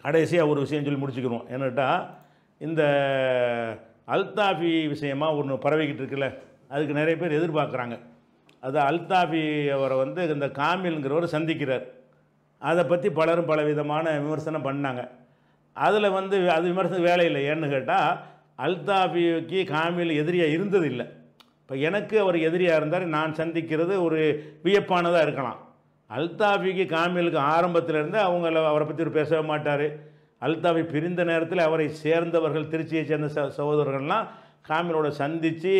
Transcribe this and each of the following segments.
கடைசியாக ஒரு விஷயம் சொல்லி முடிச்சுக்கிறோம் என்னட்டா இந்த அல்தாஃபி விஷயமா ஒன்று பரவிக்கிட்டு இருக்குல்ல அதுக்கு நிறைய பேர் எதிர்பார்க்குறாங்க அது அல்தாஃபி அவரை வந்து இந்த காமில்ங்கிறவர் சந்திக்கிறார் அதை பற்றி பலரும் பல விதமான விமர்சனம் பண்ணாங்க அதில் வந்து அது விமர்சனம் வேலை இல்லை ஏன்னு கேட்டால் அல்தாஃபிக்கு காமில் எதிரியாக இருந்தது இல்லை இப்போ எனக்கு அவர் எதிரியாக இருந்தார் நான் சந்திக்கிறது ஒரு வியப்பானதாக இருக்கலாம் அல்தாஃபிக்கு காமிலுக்கு ஆரம்பத்தில் இருந்து அவங்கள அவரை பற்றி ஒரு பேசவே மாட்டார் அல்தாஃபி பிரிந்த நேரத்தில் அவரை சேர்ந்தவர்கள் திருச்சியை சேர்ந்த ச சகோதரர்கள்லாம் காமிலோட சந்தித்து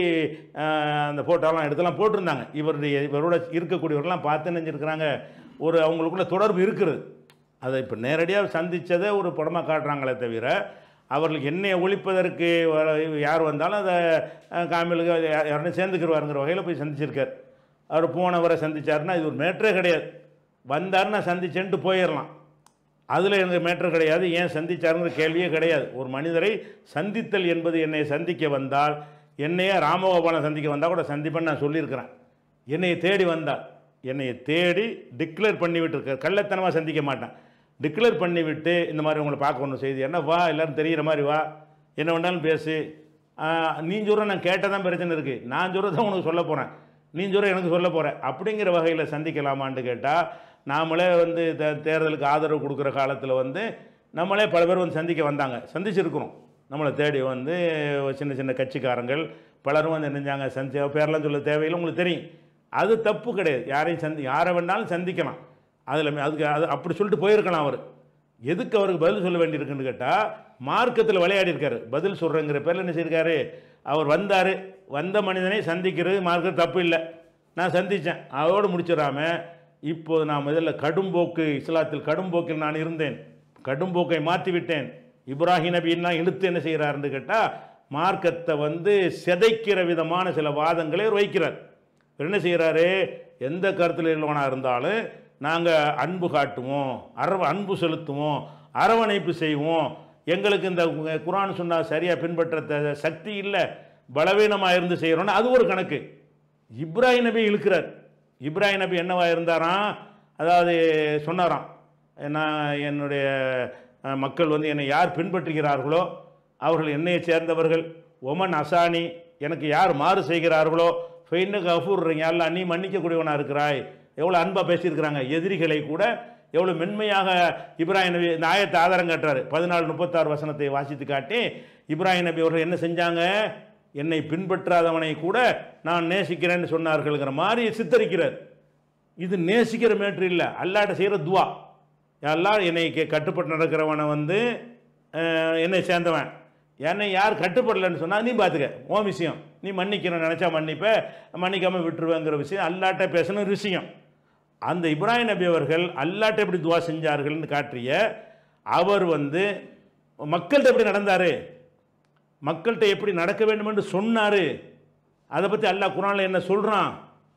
அந்த ஃபோட்டோலாம் எடுத்துலாம் போட்டிருந்தாங்க இவருடைய இவரோட இருக்கக்கூடியவர்கள்லாம் பார்த்து நினைச்சிருக்கிறாங்க ஒரு அவங்களுக்குள்ள தொடர்பு இருக்கிறது அதை இப்போ நேரடியாக சந்தித்ததை ஒரு படமாக காட்டுறாங்களே தவிர அவர்களுக்கு என்னையை ஒழிப்பதற்கு வர- யார் வந்தாலும் அதை அஹ், காமிலுக்கு யா- யாருன்னு சேர்ந்துக்கிடுவாருங்கிற வகையில் போய் சந்திச்சிருக்கார் அவர் போனவரை சந்திச்சாருன்னா இது ஒரு மேட்டரே கிடையாது வந்தாருன்னா சந்திச்சேன்ட்டு போயிடலாம் அதில் எனக்கு மேட்ரு கிடையாது ஏன் சந்திச்சாருங்கிற கேள்வியே கிடையாது ஒரு மனிதரை சந்தித்தல் என்பது என்னை சந்திக்க வந்தால் என்னையே ராமகோபாலன் சந்திக்க வந்தால் கூட சந்திப்பேன்னு நான் சொல்லியிருக்கிறேன் என்னையை தேடி வந்தால் என்னையை தேடி டிக்ளேர் பண்ணி விட்டுருக்கார் கள்ளத்தனமாக சந்திக்க மாட்டேன் டிக்ளேர் பண்ணி விட்டு இந்த மாதிரி உங்களை பார்க்க ஒன்று செய்தி என்ன வா எல்லாரும் தெரிகிற மாதிரி வா என்ன வேணாலும் பேசு ஆஹ், நீ சொல்கிற நான் கேட்டால் தான் பிரச்சனை இருக்குது நான் சொல்கிறத உனக்கு சொல்ல போகிறேன் நீ சொல்கிற எனக்கு சொல்ல போகிறேன் அப்படிங்கிற வகையில் சந்திக்கலாமான்னு கேட்டால் நாமளே வந்து தே- தேர்தலுக்கு ஆதரவு கொடுக்குற காலத்தில் வந்து நம்மளே பல பேர் வந்து சந்திக்க வந்தாங்க சந்திச்சிருக்கிறோம் நம்மளை தேடி வந்து சின்ன சின்ன கட்சிக்காரங்கள் பலரும் வந்து நினைஞ்சாங்க சந்தி பேரெல்லாம் சொல்ல தேவையில்லை உங்களுக்கு தெரியும் அது தப்பு கிடையாது யாரையும் சந்தி யாரை வேணாலும் சந்திக்கலாம் அதில் அதுக்கு அது அப்படி சொல்லிட்டு போயிருக்கலாம் அவர் எதுக்கு அவருக்கு பதில் சொல்ல வேண்டியிருக்குன்னு கேட்டால் மார்க்கத்தில் விளையாடி இருக்காரு பதில் சொல்கிறேங்கிற பேரில் என்ன செய்யிருக்காரு அவர் வந்தார் வந்த மனிதனை சந்திக்கிறது மார்க்க தப்பு இல்லை நான் சந்தித்தேன் அதோடு முடிச்சிடாம இப்போது நான் முதல்ல கடும்போக்கு இஸ்லாத்தில் கடும்போக்கில் நான் இருந்தேன் கடும்போக்கை மாற்றி விட்டேன் இப்ராஹிம் நபின்னா இழுத்து என்ன செய்கிறாருன்னு கேட்டால் மார்க்கத்தை வந்து சிதைக்கிற விதமான சில வாதங்களை அவர் வைக்கிறார் இவர் என்ன செய்கிறாரு எந்த கருத்தில் உள்ளவனாக இருந்தாலும் நாங்கள் அன்பு காட்டுவோம் அரவ அன்பு செலுத்துவோம் அரவணைப்பு செய்வோம் எங்களுக்கு இந்த குரான் சொன்னால் சரியாக பின்பற்ற த- சக்தி இல்லை பலவீனமாக இருந்து செய்கிறோன்னு அது ஒரு கணக்கு இப்ராஹிம் நபி இழுக்கிறார் இப்ராஹிம் நபி என்னவா இருந்தாராம் அதாவது சொன்னாராம் நான் என்னுடைய அஹ், மக்கள் வந்து என்னை யார் பின்பற்றுகிறார்களோ அவர்கள் என்னையை சேர்ந்தவர்கள் ஒமன் அசானி எனக்கு யார் மாறு செய்கிறார்களோ ஃபெயின்னு கஃபூர் அல்ல நீ மன்னிக்கக்கூடியவனாக இருக்கிறாய் எவ்வளோ அன்பாக பேசியிருக்கிறாங்க எதிரிகளை கூட எவ்வளோ மென்மையாக இப்ராஹிம் நபி இந்த ஆயத்தை ஆதாரம் காட்டுறாரு பதினாலு முப்பத்தாறு வசனத்தை வாசித்து காட்டி இப்ராஹிம் நபி அவர்கள் என்ன செஞ்சாங்க என்னை பின்பற்றாதவனை கூட நான் நேசிக்கிறேன்னு சொன்னார்கள்ங்கிற மாதிரி சித்தரிக்கிறார் இது நேசிக்கிற மேட்ரு இல்லை அல்லாட்ட செய்கிற துவா எல்லாம் என்னை கே- கட்டுப்பட்டு நடக்கிறவனை வந்து அஹ், என்னை சேர்ந்தவன் என்னை யார் கட்டுப்படலைன்னு சொன்னால் நீ பார்த்துக்க உன் விஷயம் நீ மன்னிக்கணும் நினச்சா மன்னிப்ப மன்னிக்காமல் விட்டுருவேங்கிற விஷயம் அல்லாட்ட பேசணும் ஒரு விஷயம் அந்த இப்ராஹிம் நபி அவர்கள் அல்லாட்ட எப்படி துவா செஞ்சார்கள்னு காட்டிய அவர் வந்து மக்கள்கிட்ட எப்படி நடந்தார் மக்கள்கிட்ட எப்படி நடக்க வேண்டும் என்று சொன்னார் அதை பற்றி அல்லாஹ் குரானில் என்ன சொல்கிறான்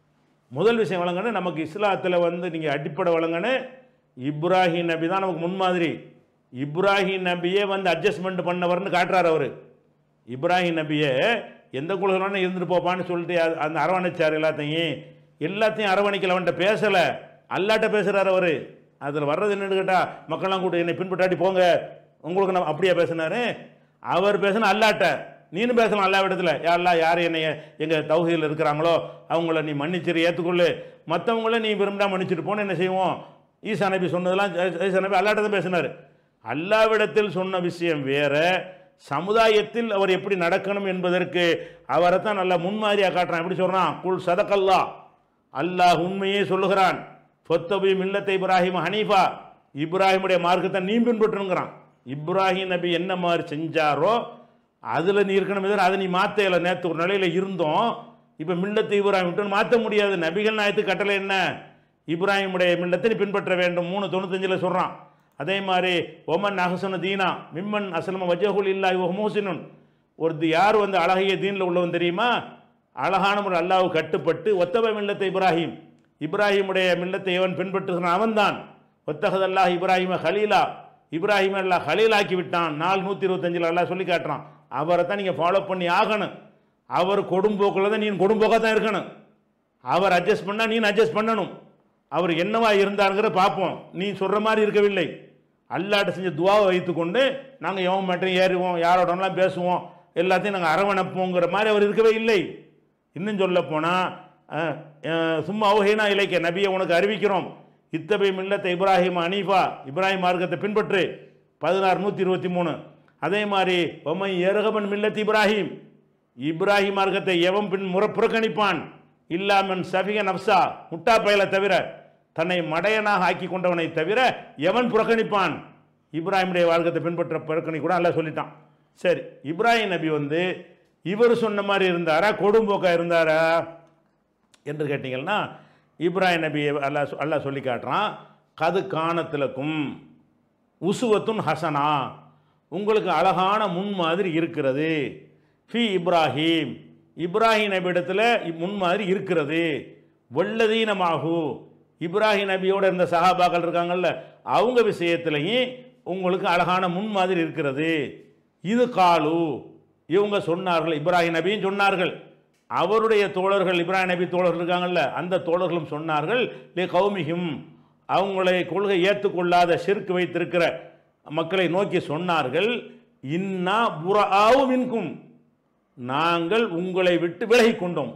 முதல் விஷயம் வழங்கணும் நமக்கு இஸ்லாத்தில் வந்து நீங்கள் அடிப்படை வழங்கணும் இப்ராஹிம் நபி தான் நமக்கு முன்மாதிரி இப்ராஹிம் நபியே வந்து அட்ஜஸ்ட்மெண்ட் பண்ணவர்னு காட்டுறார் அவர் இப்ராஹிம் நபியே எந்த குலகலான இருந்துட்டு போப்பான்னு சொல்லிட்டு அது- அந்த அரவணைச்சார் எல்லாத்தையும் எல்லாத்தையும் அரவணைக்கல அவன்கிட்ட பேசலை அல்லாட்ட பேசுகிறார் அவர் அதில் வர்றது என்னன்னு கேட்டால் மக்கள்லாம் கூட என்னை பின்பற்றாட்டி போங்க உங்களுக்கு நான் அப்படியா பேசினாரு அவர் பேசின அல்லாட்ட நீனும் பேசலாம் அல்லா இடத்துல யாரெல்லாம் யார் என்னை எங்கள் தௌஹீதில் இருக்கிறாங்களோ அவங்கள நீ மன்னிச்சிரு ஏற்றுக்கொள்ளு மற்றவங்கள நீ விரும்பினா மன்னிச்சிட்டு போன்னு என்ன செய்வோம் ஈசா நபி சொன்னதெல்லாம் ஈசா நபி அல்லாட்ட தான் பேசினார் அல்லாவிடத்தில் சொன்ன விஷயம் வேற சமுதாயத்தில் அவர் எப்படி நடக்கணும் என்பதற்கு அவரை தான் நல்லா முன்மாதிரியாக காட்டுறான் எப்படி சொல்கிறான் குல் சதகல்லா அல்லாஹ் உண்மையே சொல்லுகிறான் ஃபொத்தபி மில்லத்தை இப்ராஹிம் ஹனீஃபா இப்ராஹிமுடைய மார்க்கத்தை நீ பின்பற்றணுங்கிறான் இப்ராஹிம் நபி என்ன மாதிரி செஞ்சாரோ அதில் நீ இருக்கணும் தவிர அதை நீ மாற்ற நேற்று ஒரு நிலையில் இருந்தோம் இப்போ மில்லத்தை இப்ராஹிம் விட்டு மாற்ற முடியாது நபிகள் நாயத்து கட்டளை என்ன இப்ராஹிமுடைய மில்லத்தை நீ பின்பற்ற வேண்டும் மூணு தொண்ணூத்தஞ்சில் சொல்கிறான் அதே மாதிரி ஒமன் அஹசன தீனா மிம்மன் அசலம வஜகுல் இல்லா மோசினுன் ஒரு யார் வந்து அழகிய தீனில் உள்ளவன் தெரியுமா அழகான ஒரு அல்லாஹ் கட்டுப்பட்டு ஒத்தவ மில்லத்தை இப்ராஹிம் இப்ராஹிமுடைய மில்லத்தை எவன் பின்பற்றுகிறான் அவன்தான் ஒத்தகதல்லாஹ் இப்ராஹிம ஹலீலா இப்ராஹிம் அல்லாஹ் ஹலீலாக்கி விட்டான் நாலு நூற்றி இருபத்தஞ்சில் அல்லாஹ் சொல்லி காட்டுறான் அவரை தான் நீங்கள் ஃபாலோ பண்ணி ஆகணும் அவர் கொடும்போக்கில் தான் நீ கொடும்போக்காக தான் இருக்கணும் அவர் அட்ஜஸ்ட் பண்ணால் நீ அட்ஜஸ்ட் பண்ணணும் அவர் என்னவா இருந்தாருங்கிற பார்ப்போம் நீ சொல்கிற மாதிரி இருக்கவில்லை அல்லாட்ட செஞ்ச துவாவை வைத்துக்கொண்டு நாங்கள் எவன் மட்டும் ஏறுவோம் யாரோடலாம் பேசுவோம் எல்லாத்தையும் நாங்கள் அரவணைப்போங்கிற மாதிரி அவர் இருக்கவே இல்லை இன்னும் சொல்ல போனால் சும்மா அவுஹேனா இலைக்க நபியை உனக்கு அறிவிக்கிறோம் இத்தபை மில்லத்தை இப்ராஹிம் அனீஃபா இப்ராஹிம் மார்க்கத்தை பின்பற்று பதினாறு நூற்றி இருபத்தி மூணு அதே மாதிரி ஒமை ஏரகமன் மில்லத் இப்ராஹிம் இப்ராஹிம் மார்க்கத்தை எவன் பின் முற புறக்கணிப்பான் இல்லாமன் சபிக நப்சா முட்டா பயலை தவிர தன்னை மடையனாக ஆக்கி கொண்டவனை தவிர எவன் புறக்கணிப்பான் இப்ராஹிமுடைய மார்க்கத்தை பின்பற்ற புறக்கணி கூட அல்ல சொல்லிட்டான் சரி இப்ராஹிம் நபி வந்து இவர் சொன்ன மாதிரி இருந்தாரா கொடும்போக்கா இருந்தாரா என்று கேட்டிங்கன்னா இப்ராஹிம் நபி அல்லாஹ் சொ- அல்லாஹ் சொல்லி காட்டுறான் கது காணத்திலக்கும் உசுவத்துன் ஹசனா உங்களுக்கு அழகான முன்மாதிரி இருக்கிறது ஃபி இப்ராஹிம் இப்ராஹிம் நபியிடத்தில் முன்மாதிரி இருக்கிறது வல்லதீனமாகு இப்ராஹிம் நபியோட இருந்த சஹாபாக்கள் இருக்காங்கல்ல அவங்க விஷயத்திலையும் உங்களுக்கு அழகான முன்மாதிரி இருக்கிறது இது காலு இவங்க சொன்னார்கள் இப்ராஹிம் நபியும் சொன்னார்கள் அவருடைய தோழர்கள் இப்ராஹிம் நபி தோழர்கள் இருக்காங்கல்ல அந்த தோழர்களும் சொன்னார்கள் லே கௌமிகும் அவங்களை கொள்கை ஏற்றுக்கொள்ளாத சிறுக்கு வைத்திருக்கிற மக்களை நோக்கி சொன்னார்கள் இன்னா புறாவும் மின்கும் நாங்கள் உங்களை விட்டு விலகிக் கொண்டோம்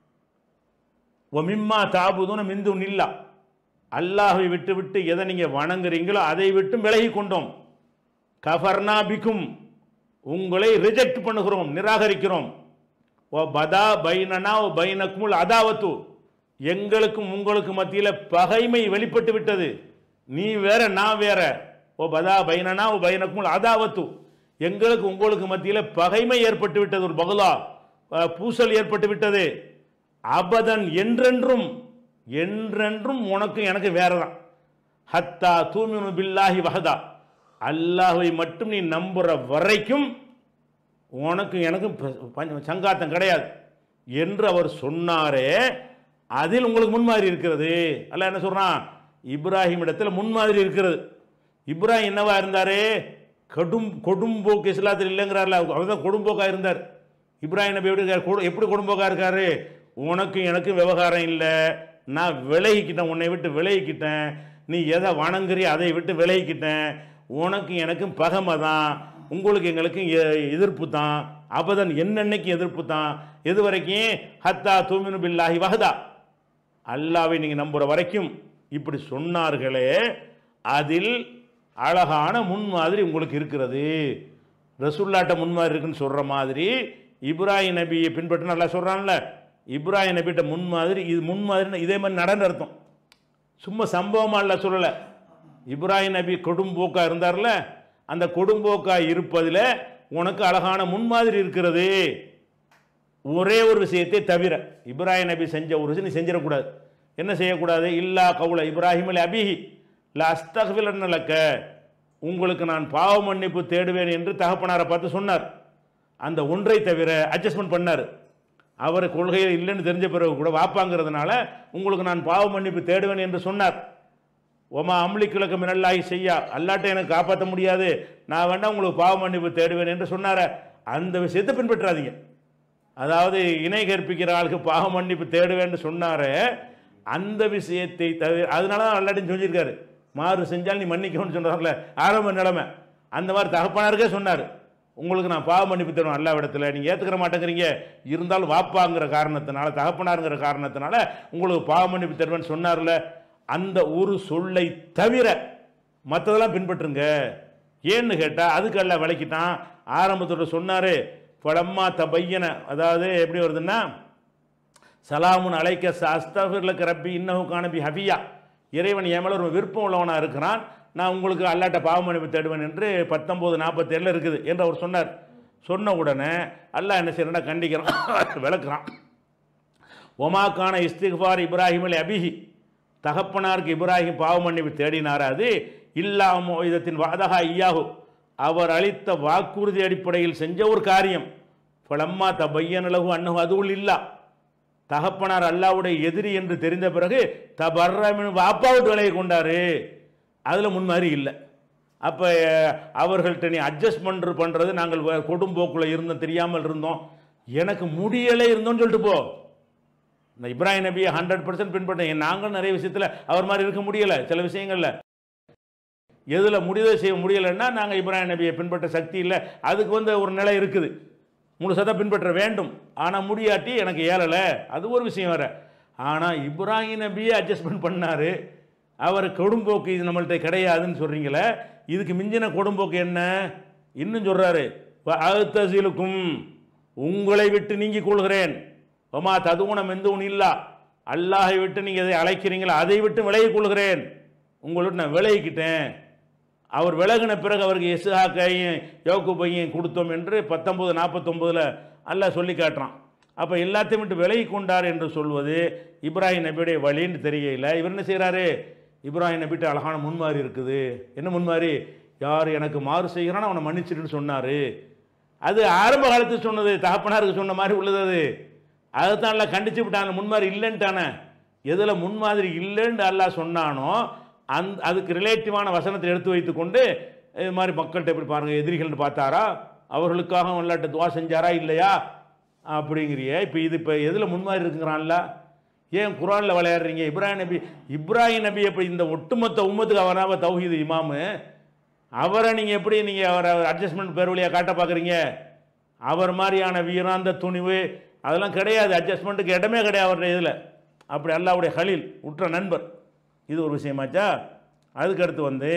ஒமிம்மா தாபுதுன மிந்து நில்லா அல்லாஹை விட்டு விட்டு எதை நீங்கள் வணங்குறீங்களோ அதை விட்டு விலகி கொண்டோம் கஃபர்னா பிக்கும் உங்களை ரிஜெக்ட் பண்ணுகிறோம் நிராகரிக்கிறோம் ஓ பதா பைனனா ஓ பைனக்குமுல் அதாவத்து எங்களுக்கும் உங்களுக்கு மத்தியில் பகைமை வெளிப்பட்டு விட்டது நீ வேற நான் வேற ஓ பதா பைனனா ஓ பைனக்குமுல் அதாவத்து எங்களுக்கு உங்களுக்கு மத்தியில் பகைமை ஏற்பட்டு விட்டது ஒரு பகுலா அஹ், பூசல் ஏற்பட்டு விட்டது அபதன் என்றென்றும் என்றென்றும் உனக்கு எனக்கு வேறதான் ஹத்தா தூமினு பில்லாஹி வஹதா அல்லாஹ்வை மட்டும் நீ நம்புற வரைக்கும் உனக்கு எனக்கும் ப- பஞ்ச- சங்காத்தம் கிடையாது என்று அவர் சொன்னாரே அதில் உங்களுக்கு முன்மாதிரி இருக்கிறது அல்ல என்ன சொல்றான் இப்ராஹிம் இடத்துல முன்மாதிரி இருக்கிறது இப்ராஹிம் என்னவா இருந்தாரு கடும் கொடும்போக்கு இஸ்லாத்தில் இல்லைங்கிறார்ல அவர் தான் கொடும்போக்கா இருந்தார் இப்ராஹிம் நபி எப்படி இருக்கார் கொடு- எப்படி கொடும்போக்கா இருக்காரு உனக்கும் எனக்கும் விவகாரம் இல்லை நான் விலகிக்கிட்டேன் உன்னை விட்டு விலகிக்கிட்டேன் நீ எதை வணங்குறிய அதை விட்டு விலகிக்கிட்டேன் உனக்கும் எனக்கும் பகமை தான் உங்களுக்கு எங்களுக்கும் எ- எதிர்ப்பு தான் அபதன் என்னென்னைக்கு எதிர்ப்பு தான் எது வரைக்கும் ஹத்தா தூமினு பில்லாஹி வஹதா அல்லாவை நீங்கள் நம்புகிற வரைக்கும் இப்படி சொன்னார்களே அதில் அழகான முன்மாதிரி உங்களுக்கு இருக்கிறது ரசுல்லாட்ட முன்மாதிரி இருக்குன்னு சொல்கிற மாதிரி இப்ராஹிம் நபியை பின்பற்ற நல்லா சொல்கிறான்ல இப்ராஹிம் நபிகிட்ட முன்மாதிரி இது முன்மாதிரி இதே மாதிரி நடந்த அர்த்தம் சும்மா சம்பவமாக இல்லை சொல்லலை இப்ராஹிம் நபி கொடும்போக்கா இருந்தார்ல அந்த கொடும்போக்கா இருப்பதில் உனக்கு அழகான முன்மாதிரி இருக்கிறது ஒரே ஒரு விஷயத்தை தவிர இப்ராஹிம் நபி செஞ்ச ஒரு விஷயம் நீ செஞ்சிடக்கூடாது என்ன செய்யக்கூடாது இல்லா கவுல இப்ராஹிம் அலி அபிஹி ல அஸ்தகவிலக்க உங்களுக்கு நான் பாவ மன்னிப்பு தேடுவேன் என்று தகப்பனாரை பார்த்து சொன்னார் அந்த ஒன்றை தவிர அட்ஜஸ்ட்மெண்ட் பண்ணார் அவர் கொள்கையில் இல்லைன்னு தெரிஞ்ச பிறகு கூட வாப்பாங்கிறதுனால உங்களுக்கு நான் பாவ மன்னிப்பு தேடுவேன் என்று சொன்னார் ஒமா அம்லி கிழக்கு மினல்லாகி செய்யா அல்லாட்ட எனக்கு காப்பாற்ற முடியாது நான் வேணா உங்களுக்கு பாவ மன்னிப்பு தேடுவேன் என்று சொன்னார அந்த விஷயத்தை பின்பற்றாதீங்க அதாவது இணை கற்பிக்கிற ஆளுக்கு பாவ மன்னிப்பு தேடுவேன்னு சொன்னாரே அந்த விஷயத்தை தவிர அதனால தான் அல்லாட்டையும் சொல்லியிருக்காரு மாறு செஞ்சால் நீ மன்னிக்கணும்னு சொன்னார்ல ஆரம்ப நிலைமை அந்த மாதிரி தகப்பனாருக்கே சொன்னார் உங்களுக்கு நான் பாவ மன்னிப்பு தருவேன் அல்லா இடத்துல நீங்கள் ஏற்றுக்கிற மாட்டேங்கிறீங்க இருந்தாலும் வாப்பாங்கிற காரணத்தினால தகப்பனாருங்கிற காரணத்தினால உங்களுக்கு பாவ மன்னிப்பு தருவேன்னு சொன்னார்ல அந்த ஒரு சொல்லை தவிர மற்றதெல்லாம் பின்பற்றுங்க ஏன்னு கேட்டால் அதுக்கு அல்ல விளக்கிட்டான் ஆரம்பத்தோட சொன்னார் படம்மா தபையன அதாவது எப்படி வருதுன்னா சலாமுன் அலைக்க அஸ்தஃபிர்லக்க ரப்பி இன்னஹு கானபி ஹபியா இறைவன் என் மேல ஒரு விருப்பம் உள்ளவனாக இருக்கிறான் நான் உங்களுக்கு அல்லாட்ட பாவ மன்னிப்பு தேடுவேன் என்று பத்தொம்போது நாற்பத்தேழில் இருக்குது என்று அவர் சொன்னார் சொன்ன உடனே அல்லாஹ் என்ன செய்யறா கண்டிக்கிறான் விளக்குறான் ஒமாக்கான இஸ்திஃபார் இப்ராஹிம் அலி அபிஹி தகப்பனாருக்கு இப்ராஹிம் பாவ மன்னிப்பு தேடினார் அது இல்லாமோ இதத்தின் வாதகா ஐயாகு அவர் அளித்த வாக்குறுதி அடிப்படையில் செஞ்ச ஒரு காரியம் பலம்மா தபையனலகு அன்னகு அதுவுள் இல்லா தகப்பனார் அல்லாவுடைய எதிரி என்று தெரிந்த பிறகு தபர்ரமின் வாப்பாவுட்டு விலையை கொண்டாரு அதில் முன்மாதிரி இல்லை அப்போ அவர்கள்ட்ட நீ அட்ஜஸ்ட்மெண்ட் பண்ணுறது நாங்கள் வே- கொடும்போக்குள்ள இருந்தோம் தெரியாமல் இருந்தோம் எனக்கு முடியலை இருந்தோம்னு சொல்லிட்டு போ இந்த இப்ராஹிம் நபியை ஹண்ட்ரட் பர்சன்ட் பின்பற்றேன் நாங்களும் நிறைய விஷயத்தில் அவர் மாதிரி இருக்க முடியலை சில விஷயங்களில் எதில் முடிவு செய்ய முடியலைன்னா நாங்கள் இப்ராஹிம் நபியை பின்பற்ற சக்தி இல்லை அதுக்கு வந்து ஒரு நிலை இருக்குது முழுசதாக பின்பற்ற வேண்டும் ஆனால் முடியாட்டி எனக்கு ஏறலை அது ஒரு விஷயம் வேறு ஆனால் இப்ராஹிம் நபியே அட்ஜஸ்ட்மெண்ட் பண்ணார் அவர் கொடும்போக்கு இது நம்மள்ட்ட கிடையாதுன்னு சொல்கிறீங்களே இதுக்கு மிஞ்சின கொடும்போக்கு என்ன இன்னும் சொல்கிறாரு அழுத்தசிலுக்கும் உங்களை விட்டு நீங்கிக் கொள்கிறேன் ஒமா ததுகுணம் எந்தவும் இல்லா அல்லாஹை விட்டு நீங்கள் எதை அழைக்கிறீங்களோ அதை விட்டு விலகிக் கொள்கிறேன் உங்களை விட்டு நான் விலகிக்கிட்டேன் அவர் விலகின பிறகு அவருக்கு எஸ்ஹாக்கையும் யோகுப்பையும் கொடுத்தோம் என்று பத்தொம்பது நாற்பத்தொம்போதில் அல்லாஹ் சொல்லி காட்டுறான் அப்போ எல்லாத்தையும் விட்டு விலகி கொண்டார் என்று சொல்வது இப்ராஹிம் நபியுடைய வழின்னு தெரியல இவர் என்ன செய்கிறாரு இப்ராஹிம் நபிட்டு அழகான முன்மாறி இருக்குது என்ன முன்மாறி யார் எனக்கு மாறு செய்கிறானோ அவனை மன்னிச்சிட்டுன்னு சொன்னார் அது ஆரம்ப காலத்தில் சொன்னது தகப்பனாருக்கு சொன்ன மாதிரி உள்ளது அது அதுதான் எல்லாம் கண்டிச்சு விட்டாங்க முன்மாதிரி இல்லைன்ட்டானே எதில் முன்மாதிரி இல்லைன்னு அல்லாஹ் சொன்னானோ அந் அதுக்கு ரிலேட்டிவான வசனத்தை எடுத்து வைத்துக்கொண்டு இது மாதிரி மக்கள்கிட்ட எப்படி பாருங்கள் எதிரிகள்னு பார்த்தாரா அவர்களுக்காக விளையாட்டு துவா செஞ்சாரா இல்லையா அப்படிங்கிறிய இப்போ இது இப்போ எதில் முன்மாதிரி இருக்குங்கிறான்ல ஏன் குரானில் விளையாடுறீங்க இப்ராஹிம் நபி இப்ராஹிம் நபி எப்படி இந்த ஒட்டுமொத்த உம்மத்துக்கு அவராக தௌஹீது இமாமு அவரை நீங்கள் எப்படி நீங்கள் அவரை அட்ஜஸ்ட்மெண்ட் பேர் வழியாக காட்ட பார்க்குறீங்க அவர் மாதிரியான வீராந்த துணிவு அதெல்லாம் கிடையாது அட்ஜஸ்ட்மெண்ட்டுக்கு இடமே கிடையாது அவருடைய இதில் அப்படி அல்லாவுடைய ஹலீல் உற்ற நண்பர் இது ஒரு விஷயமாச்சா அதுக்கு அடுத்து வந்து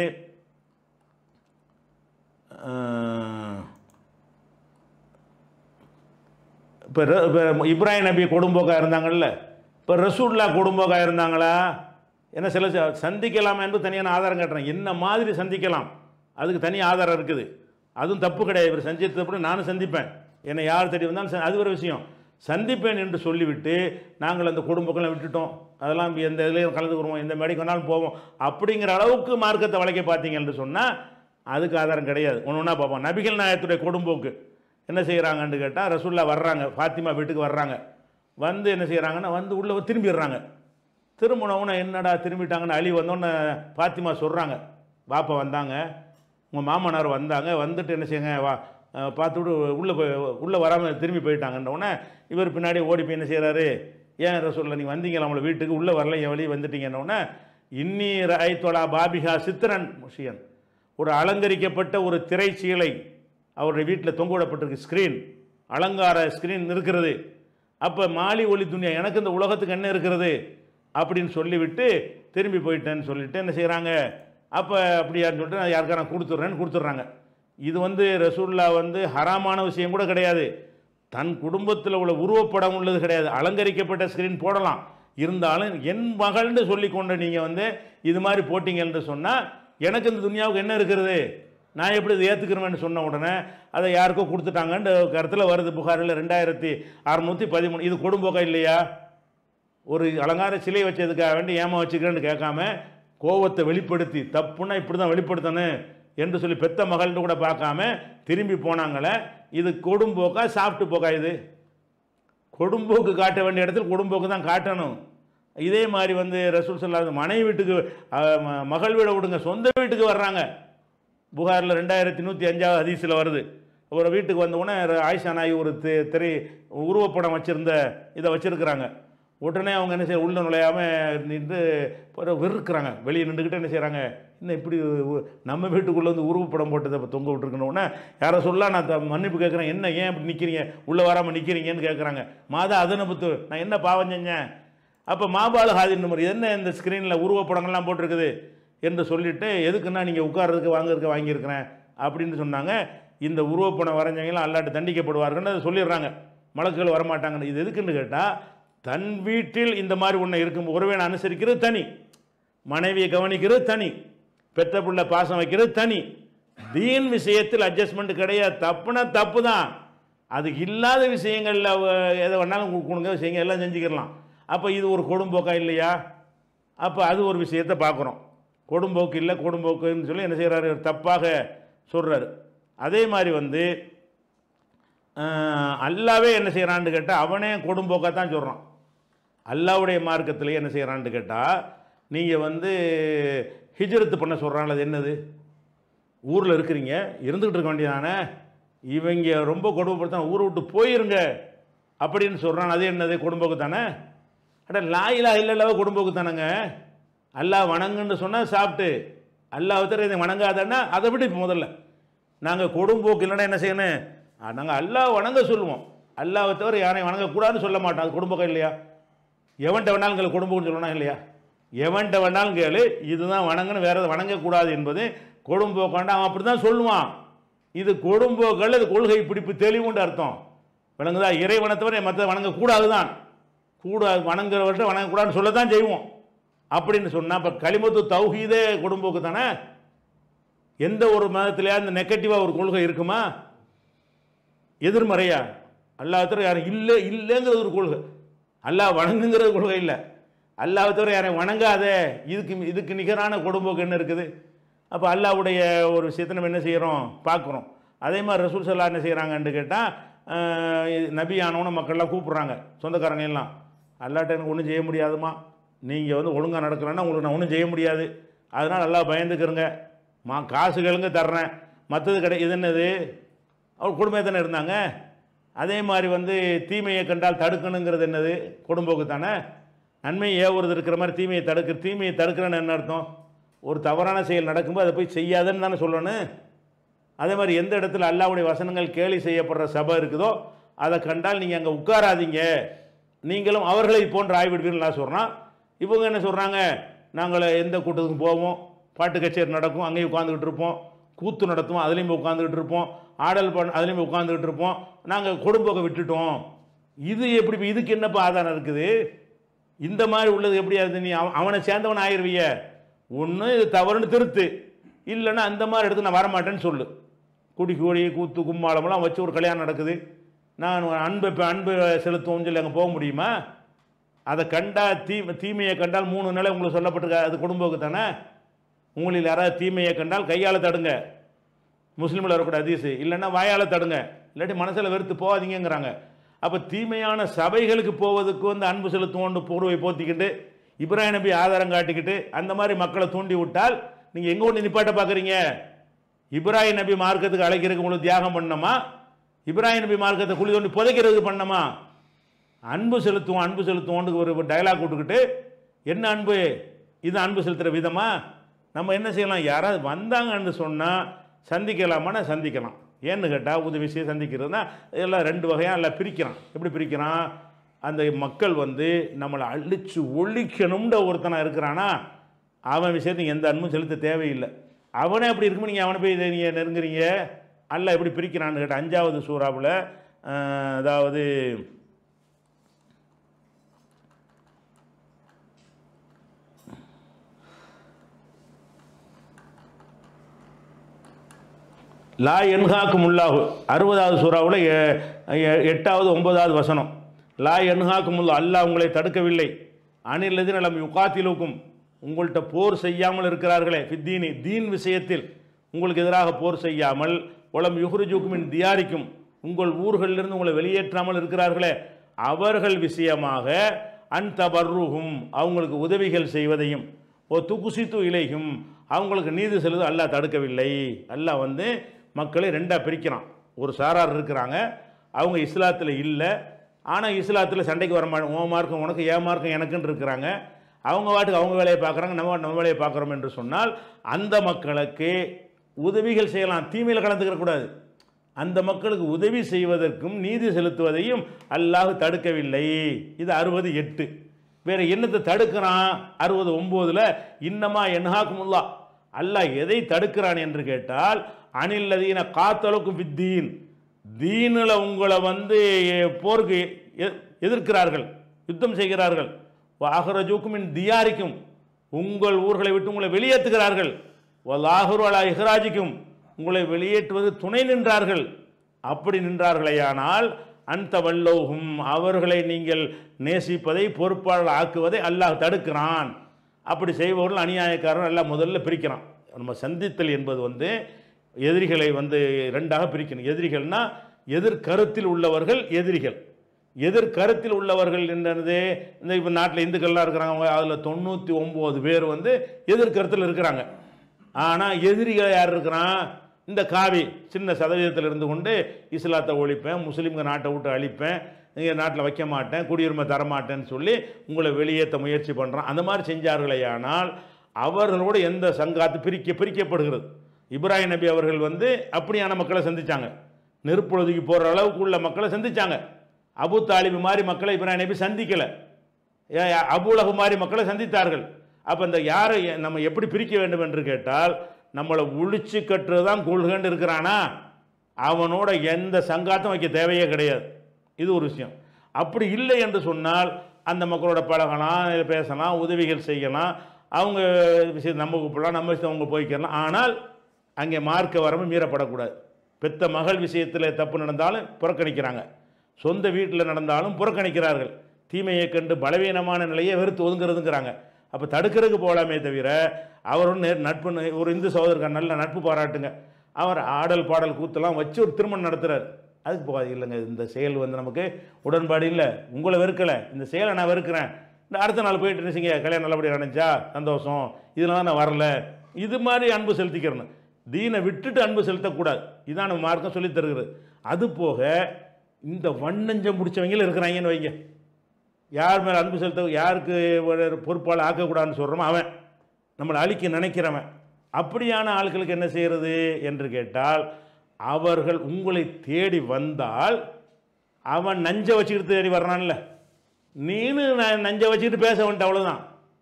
இப்போ இப்போ இப்ராஹிம் நபி கொடும்போக்காக இருந்தாங்கல்ல இப்போ ரசூல்லா கொடும்போக்காக இருந்தாங்களா என்ன சில ச- சந்திக்கலாம் என்று தனியான ஆதாரம் காட்டுறேன் என்ன மாதிரி சந்திக்கலாம் அதுக்கு தனி ஆதாரம் இருக்குது அதுவும் தப்பு கிடையாது இவர் சந்தித்தப்படி நானும் சந்திப்பேன் என்னை யார் தேடி வந்தாலும் ச- அது ஒரு விஷயம் சந்திப்பேன் என்று சொல்லிவிட்டு நாங்கள் அந்த குடும்பங்களை விட்டுட்டோம் அதெல்லாம் எந்த இதுலேயும் கலந்துக்கிறோம் எந்த மேடைக்கு வேணாலும் போவோம் அப்படிங்கிற அளவுக்கு மார்க்கத்தை வளைக்க பார்த்தீங்க என்று சொன்னால் அதுக்கு ஆதாரம் கிடையாது ஒன்று ஒன்றா பார்ப்போம் நபிகள் நாயகத்துடைய கொடும்போக்கு என்ன செய்கிறாங்கன்னு கேட்டால் ரசூல்லா வர்றாங்க ஃபாத்திமா வீட்டுக்கு வர்றாங்க வந்து என்ன செய்கிறாங்கன்னா வந்து உள்ளே திரும்பிடுறாங்க திரும்பினவுடனே என்னடா திரும்பிட்டாங்கன்னு அலி வந்தோடனே ஃபாத்திமா சொல்கிறாங்க பாப்பா வந்தாங்க உங்கள் மாமனார் வந்தாங்க வந்துட்டு என்ன செய்யுங்க வா அஹ் பார்த்துட்டு உள்ளே போய் உள்ளே வராமல் திரும்பி போயிட்டாங்கன்னொடனே இவர் பின்னாடி ஓடி போய் என்ன செய்கிறாரு ஏன் ரசூலில் நீங்கள் வந்தீங்களா நம்மளை வீட்டுக்கு உள்ளே வரல என் வெளியே வந்துட்டீங்கன்னொடனே இன்னி ராய்த்தோலா பாபிகா சித்திரன் முஷியன் ஒரு அலங்கரிக்கப்பட்ட ஒரு திரைச்சீலை அவருடைய வீட்டில் தொங்க விடப்பட்டிருக்கு ஸ்க்ரீன் அலங்கார ஸ்க்ரீன் இருக்கிறது அப்போ மாலி ஒளி துணியா எனக்கு இந்த உலகத்துக்கு என்ன இருக்கிறது அப்படின்னு சொல்லிவிட்டு திரும்பி போயிட்டேன்னு சொல்லிட்டு என்ன செய்கிறாங்க அப்போ அப்படியான்னு சொல்லிட்டு நான் யாருக்கா நான் கொடுத்துட்றேன்னு கொடுத்துட்றாங்க இது வந்து ரசூல்லா வந்து ஹராமான விஷயம் கூட கிடையாது தன் குடும்பத்தில் உள்ள உருவப்படம் உள்ளது கிடையாது அலங்கரிக்கப்பட்ட ஸ்க்ரீன் போடலாம் இருந்தாலும் என் மகள்னு சொல்லி கொண்டு நீங்கள் வந்து இது மாதிரி போட்டிங்கன்னு சொன்னால் எனக்கு இந்த துனியாவுக்கு என்ன இருக்கிறது நான் எப்படி இதை ஏற்றுக்கிறேன்னு சொன்ன உடனே அதை யாருக்கோ கொடுத்துட்டாங்கன்ற கருத்தில் வருது புகாரில் ரெண்டாயிரத்தி அறநூற்றி பதிமூணு இது கொடும்போக்கா இல்லையா ஒரு அலங்கார சிலை வச்சதுக்காக வேண்டி ஏமா வச்சுக்கிறேன்னு கேட்காம கோவத்தை வெளிப்படுத்தி தப்புன்னா இப்படி தான் வெளிப்படுத்தணும் என்று சொல்லி பெத்த மகள்னு கூட பார்க்காம திரும்பி போனாங்களே இது கொடும்போக்கா சாப்பிட்டு போக்கா இது கொடும்போக்கு காட்ட வேண்டிய இடத்துல கொடும்போக்கு தான் காட்டணும் இதே மாதிரி வந்து ரசூல் சொல்லாத மனைவி வீட்டுக்கு அஹ், ம- மகள் வீட விடுங்க சொந்த வீட்டுக்கு வர்றாங்க புகாரில் ரெண்டாயிரத்தி நூற்றி அஞ்சாவது ஹதீஸில் வருது ஒரு வீட்டுக்கு வந்த உடனே ஆயிஷா நாய் ஒரு தி- திரை உருவப்படம் வச்சுருந்த இதை வச்சுருக்குறாங்க உடனே அவங்க என்ன செய்ய உள்ள நுழையாமல் நின்று ஒரு வெறுக்கிறாங்க வெளியே நின்றுக்கிட்டு என்ன செய்கிறாங்க இன்னும் இப்படி உ- நம்ம வீட்டுக்குள்ளே வந்து உருவப்படம் போட்டதை இப்போ தொங்க விட்டுருக்கணும் உடனே யாரை சொல்ல நான் த- மன்னிப்பு கேட்குறேன் என்ன ஏன் இப்படி நிற்கிறீங்க உள்ளே வராமல் நிற்கிறீங்கன்னு கேட்குறாங்க மாதா அதனை புத்து நான் என்ன பாவம் செஞ்சேன் அப்போ மாபாலு ஹாதின் நம்பர் என்ன இந்த ஸ்க்ரீனில் உருவப்படங்கள்லாம் போட்டிருக்குது என்று சொல்லிட்டு எதுக்குன்னா நீங்கள் உட்கார்றதுக்கு வாங்குறதுக்கு வாங்கியிருக்கிறேன் அப்படின்னு சொன்னாங்க இந்த உருவப்படம் வரைஞ்சவங்களாம் அல்லாட்டு தண்டிக்கப்படுவார்கள்னு அதை சொல்லிடுறாங்க மலக்குகள் வரமாட்டாங்கன்னு இது எதுக்குன்னு கேட்டால் தன் வீட்டில் இந்த மாதிரி ஒன்று இருக்கும் உறவை அனுசரிக்கிறது தனி மனைவியை கவனிக்கிறது தனி பெத்த பிள்ளை பாசம் வைக்கிறது தனி தீன் விஷயத்தில் அட்ஜஸ்ட்மெண்ட் கிடையாது தப்புனா தப்பு தான் அது இல்லாத விஷயங்களில் எதை வேணாலும் கு- கொடுங்க செய்யுங்க எல்லாம் செஞ்சுக்கிடலாம் அப்போ இது ஒரு கொடும்போக்கா இல்லையா அப்போ அது ஒரு விஷயத்தை பார்க்குறோம் கொடும்போக்கு இல்லை கொடும்போக்குன்னு சொல்லி என்ன செய்கிறாரு தப்பாக சொல்கிறாரு அதே மாதிரி வந்து ஆஹ், அல்லாவே என்ன செய்கிறான்னு கேட்டால் அவனே கொடும்போக்கா தான் சொல்கிறான் அல்லாவுடைய மார்க்கத்திலே என்ன செய்கிறான்னு கேட்டால் நீங்கள் வந்து ஹிஜ்ரத்து பண்ண சொல்கிறாங்களே அது என்னது ஊரில் இருக்கிறீங்க இருந்துக்கிட்டு இருக்க வேண்டியதானே இவங்க ரொம்ப கொடுமைப்படுத்தான ஊரை விட்டு போயிருங்க அப்படின்னு சொல்கிறான் அது என்னது குடும்போக்கு தானே அட லாயிலா இல்லைல்லவா குடும்போக்கு தானேங்க அல்லாஹ் வணங்குன்னு சொன்னால் சாப்பிட்டு அல்லாஹ் தவிர இதை வணங்காதன்னா அதை விட இப்போ முதல்ல நாங்கள் கொடும்போக்கு இல்லைன்னா என்ன செய்யணும் நாங்கள் அல்லாஹ் வணங்க சொல்லுவோம் அல்லாஹ்வை தவிர யாரையும் வணங்கக்கூடாதுன்னு சொல்ல மாட்டோம் அது குடும்பம் இல்லையா எவன்கிட்ட வேணாலும் கேளு குடும்பம்னு சொல்லணும் இல்லையா எவன்கிட்ட வேணாலும் கேளு இதுதான் வணங்கணும் வேற எதை வணங்கக்கூடாது என்பது கொடும்போக்காண்டா அவன் அப்படி தான் சொல்லுவான் இது கொடும்போக்கள் இது கொள்கை பிடிப்பு தெளிவுண்டு அர்த்தம் விளங்குதா இறைவனை தவிர மற்ற வணங்கக்கூடாது தான் கூடாது வணங்குறவர்கிட்ட வணங்கக்கூடாதுன்னு சொல்ல தான் செய்வோம் அப்படின்னு சொன்னால் இப்போ களிமத்து தௌஹீதே கொடும்போக்கு தானே எந்த ஒரு மதத்திலேயா இந்த நெகட்டிவாக ஒரு கொள்கை இருக்குமா எதிர்மறையா அல்லாஹ் தவிர யாரும் இல்லை இல்லைங்கிறது ஒரு கொள்கை அல்லாஹ் வணங்குங்கிறது கொள்கை இல்லை அல்லாஹ் தவிர யாரையும் வணங்காத இதுக்கு இதுக்கு நிகரான கொடும்போக்கு என்ன இருக்குது அப்போ அல்லாஹ்வுடைய ஒரு விஷயத்தை நம்ம என்ன செய்கிறோம் பார்க்குறோம் அதே மாதிரி ரசூல் சல்லா என்ன செய்கிறாங்கன்னு கேட்டால் நபி ஆனவன மக்கள்லாம் கூப்பிட்றாங்க சொந்தக்காரங்க எல்லாம் அல்லாட்ட எனக்கு ஒன்றும் செய்ய முடியாதுமா நீங்கள் வந்து ஒழுங்காக நடக்கலன்னா உங்களுக்கு நான் ஒன்றும் செய்ய முடியாது அதனால் நல்லா பயந்துக்கிறங்க மா காசுகளுங்க தர்றேன் மற்றது கிடை இது என்னது அவர் குடும்பம் தானே இருந்தாங்க அதே மாதிரி வந்து தீமையை கண்டால் தடுக்கணுங்கிறது என்னது குடும்போக்கு தானே நன்மையை ஏவுறது இருக்கிற மாதிரி தீமையை தடுக்க தீமையை தடுக்கிறேன்னு என்ன அர்த்தம் ஒரு தவறான செயல் நடக்கும்போது அதை போய் செய்யாதன்னு தானே சொல்லணும் அதே மாதிரி எந்த இடத்துல அல்லாவுடைய வசனங்கள் கேலி செய்யப்படுற சபை இருக்குதோ அதை கண்டால் நீங்கள் அங்கே உட்காராதீங்க நீங்களும் அவர்களை போன்ற ஆய்விடுவீர்கள் சொல்கிறான் இவங்க என்ன சொல்கிறாங்க நாங்கள் எந்த கூட்டத்துக்கும் போவோம் பாட்டு கச்சேரி நடக்கும் அங்கேயும் உட்காந்துக்கிட்டு இருப்போம் கூத்து நடத்துவோம் அதுலேயும் போய் உட்காந்துக்கிட்டு இருப்போம் ஆடல் பண்ண அதுலேயும் போய் உட்காந்துக்கிட்டு இருப்போம் நாங்கள் குடும்பத்தை விட்டுட்டோம் இது எப்படி இதுக்கு என்னப்பா ஆதாரம் இருக்குது இந்த மாதிரி உள்ளது எப்படி அது நீ அவன் அவனை சேர்ந்தவன் ஆயிருவிய ஒன்று இது தவறுன்னு திருத்து இல்லைன்னா அந்த மாதிரி இடத்துக்கு நான் வரமாட்டேன்னு சொல்லு குடி கோடி கூத்து கும்மாளமெல்லாம் வச்சு ஒரு கல்யாணம் நடக்குது நான் அன்பை இப்போ அன்பு செலுத்துவோம்னு சொல்லி அங்கே போக முடியுமா அதை கண்டா தீ தீமையை கண்டால் மூணு நிலை உங்களுக்கு சொல்லப்பட்டிருக்க அது குடும்பக்கு தானே உங்களில் யாராவது தீமையை கண்டால் கையால் தடுங்க முஸ்லீமில் வரக்கூடிய ஹதீஸு இல்லைன்னா வாயால் தடுங்க இல்லாட்டி மனசில் வெறுத்து போகாதீங்கங்கிறாங்க அப்போ தீமையான சபைகளுக்கு போவதுக்கு வந்து அன்பு செலுத்துவோன்னு போர்வை போத்திக்கிட்டு இப்ராஹிம் நபி ஆதாரம் காட்டிக்கிட்டு அந்த மாதிரி மக்களை தூண்டி விட்டால் நீங்கள் எங்கே ஒன்று நிப்பாட்ட பார்க்குறீங்க இப்ராஹிம் நபி மார்க்கத்துக்கு அழைக்கிறதுக்கு உங்களுக்கு தியாகம் பண்ணணுமா இப்ராஹிம் நபி மார்க்கத்தை குழி தோண்டி புதைக்கிறதுக்கு பண்ணணுமா அன்பு செலுத்துவோம் அன்பு செலுத்துவோன்னு ஒரு டயலாக் விட்டுக்கிட்டு என்ன அன்பு இது அன்பு செலுத்துகிற விதமா நம்ம என்ன செய்யலாம் யாராவது வந்தாங்கன்னு சொன்னால் சந்திக்கலாமான்னா சந்திக்கலாம் ஏன்னு கேட்டால் உதவி செய்ய சந்திக்கிறதுனா எல்லாம் ரெண்டு வகையாக எல்லாம் பிரிக்கிறான் எப்படி பிரிக்கிறான் அந்த மக்கள் வந்து நம்மளை அழிச்சு ஒழிக்கணும்ன்ற ஒருத்தனாக இருக்கிறானா அவன் விஷயத்துக்கு எந்த அன்பும் செலுத்த தேவையில்லை அவனே அப்படி இருக்கும்போது நீங்கள் அவனை போய் இதை நீங்கள் நெருங்குறீங்க அல்ல எப்படி பிரிக்கிறான்னு கேட்டால் அஞ்சாவது சூறாவில் அதாவது லா என்ஹாக்கும் உல்லாஹு அறுபதாவது சூறாவில் எ- எ- எட்டாவது ஒன்பதாவது வசனம் லா என்ஹாக்கும் உல்லா அல்லாஹ் உங்களை தடுக்கவில்லை அணிலது நலம் யுகாத்திலுக்கும் உங்கள்கிட்ட போர் செய்யாமல் இருக்கிறார்களே ஃபித்தீனி தீன் விஷயத்தில் உங்களுக்கு எதிராக போர் செய்யாமல் உளம் யுகுருஜுக்குமின் தியாரிக்கும் உங்கள் ஊர்களிலிருந்து உங்களை வெளியேற்றாமல் இருக்கிறார்களே அவர்கள் விஷயமாக அன்தபர்ருகும் அவங்களுக்கு உதவிகள் செய்வதையும் ஓ துகுசித்து இலையும் அவங்களுக்கு நீதி செல்வது அல்லாஹ் தடுக்கவில்லை அல்லாஹ் வந்து மக்களை ரெண்டாக பிரிக்கிறான் ஒரு சாரார் இருக்கிறாங்க அவங்க இஸ்லாத்தில் இல்லை ஆனால் இஸ்லாத்தில் சண்டைக்கு வர மாட்டோம் உன் மார்க்கம் உனக்கு ஏன் மார்க்கம் எனக்குன்னு இருக்கிறாங்க அவங்க வாட்டுக்கு அவங்க வேலையை பார்க்குறாங்க நம்ம வாட்டு நம்ம வேலையை பார்க்குறோம் என்று சொன்னால் அந்த மக்களுக்கு உதவிகள் செய்யலாம் தீமையில் கலந்துக்கிற கூடாது அந்த மக்களுக்கு உதவி செய்வதற்கும் நீதி செலுத்துவதையும் அல்லாஹ் தடுக்கவில்லை இது அறுபது எட்டு வேற என்னத்தை தடுக்கிறான் அறுபது ஒம்போதில் இன்னமா என்ஹாக்குமுல்லா அல்லாஹ் எதை தடுக்கிறான் என்று கேட்டால் அனில்லதீன காத்தலுக்கும் வித்தீன் தீனில் உங்களை வந்து போருக்கு எ- எதிர்க்கிறார்கள் யுத்தம் செய்கிறார்கள் வாகரஜூக்கும் இன் தியாரிக்கும் உங்கள் ஊர்களை விட்டு உங்களை வெளியேற்றுகிறார்கள் வலாஹுரு அலா இஹ்ராஜிக்கும் உங்களை வெளியேற்றுவது துணை நின்றார்கள் அப்படி நின்றார்களேயானால் அந்த வல்லோகும் அவர்களை நீங்கள் நேசிப்பதை பொறுப்பாளர் ஆக்குவதை அல்லாஹ் தடுக்கிறான் அப்படி செய்பவர்கள் அநியாயக்காரன் எல்லாம் முதல்ல பிரிக்கிறான் நம்ம சந்தித்தல் என்பது வந்து எதிரிகளை வந்து ரெண்டாக பிரிக்கணும் எதிரிகள்னா எதிர்கருத்தில் உள்ளவர்கள் எதிரிகள் எதிர்கருத்தில் உள்ளவர்கள் என்னது இந்த இப்போ நாட்டில் இந்துக்கள்லாம் இருக்கிறாங்க அவங்க அதில் தொண்ணூற்றி ஒம்பது பேர் வந்து எதிர்கருத்தில் இருக்கிறாங்க ஆனால் எதிரிகள் யார் இருக்கிறான் இந்த காவி சின்ன சதவீதத்தில் இருந்து கொண்டு இஸ்லாத்தை ஒழிப்பேன் முஸ்லீம்க நாட்டை விட்டு அழிப்பேன் இங்கே நாட்டில் வைக்க மாட்டேன் குடியுரிமை தரமாட்டேன்னு சொல்லி உங்களை வெளியேற்ற முயற்சி பண்ணுறான் அந்த மாதிரி செஞ்சார்களேயானால் அவர்களோடு எந்த சங்காத்து பிரிக்க பிரிக்கப்படுகிறது இப்ராஹிம் நபி அவர்கள் வந்து அப்படியான மக்களை சந்திச்சாங்க நெருப்பொழுதுக்கு போகிற அளவுக்கு உள்ள மக்களை சந்திச்சாங்க அபு தாலிபு மாதிரி மக்களை இப்ராஹிம் நபி சந்திக்கலை அபுலகு மாதிரி மக்களை சந்தித்தார்கள் அப்போ இந்த யாரை நம்ம எப்படி பிரிக்க வேண்டும் என்று கேட்டால் நம்மளை ஒழிச்சு கட்டுறது தான் கொள்கைன்னு இருக்கிறானா அவனோட எந்த சங்காத்தம் வைக்க தேவையே கிடையாது இது ஒரு விஷயம் அப்படி இல்லை என்று சொன்னால் அந்த மக்களோட பழகலாம் பேசலாம் உதவிகள் செய்யலாம் அவங்க விஷயம் நம்ம கூப்பிடலாம் நம்ம விஷயம் அவங்க போய்க்கலாம் ஆனால் அங்கே மார்க்க வரம்பு மீறப்படக்கூடாது பெத்த மகள் விஷயத்தில் தப்பு நடந்தாலும் புறக்கணிக்கிறாங்க சொந்த வீட்டில் நடந்தாலும் புறக்கணிக்கிறார்கள் தீமையை கண்டு பலவீனமான நிலையை வெறுத்து ஒதுங்குறதுங்கிறாங்க அப்போ தடுக்கிறதுக்கு போகலாமே தவிர அவரும் நே நட்பு ஒரு இந்து சகோதரர் நல்ல நட்பு பாராட்டுங்க அவர் ஆடல் பாடல் கூத்தெல்லாம் வச்சு ஒரு திருமணம் நடத்துகிறார் அதுக்கு போகாது இல்லைங்க இந்த செயல் வந்து நமக்கு உடன்பாடு இல்லை உங்களை வெறுக்கலை இந்த செயலை நான் வெறுக்கிறேன் இந்த அடுத்த நாள் போயிட்டு நினைச்சிங்க கல்யாணம் நல்லபடியாக நடந்துச்சா சந்தோஷம் இதில் தான் நான் வரல இது மாதிரி அன்பு செலுத்திக்கிறணும் தீனை விட்டுட்டு அன்பு செலுத்தக்கூடாது இதான் நம்ம மார்க்கம் சொல்லித் தருகிறது அது போக இந்த வண்ணஞ்சம் முடிச்சவங்களும் இருக்கிறாங்கன்னு வைங்க யார் மேலே அன்பு செலுத்த யாருக்கு ஒரு பொறுப்பால் ஆக்கக்கூடாதுன்னு சொல்கிறோமோ அவன் நம்மளை அழிக்க நினைக்கிறவன் அப்படியான ஆட்களுக்கு என்ன செய்கிறது என்று கேட்டால் அவர்கள் உங்களை தேடி வந்தால் அவன் நஞ்சை வச்சுக்கிட்டு தேடி வர்றான்ல நீனு நான் நஞ்சை வச்சுக்கிட்டு பேச வந்துட்டு அவ்வளோதான்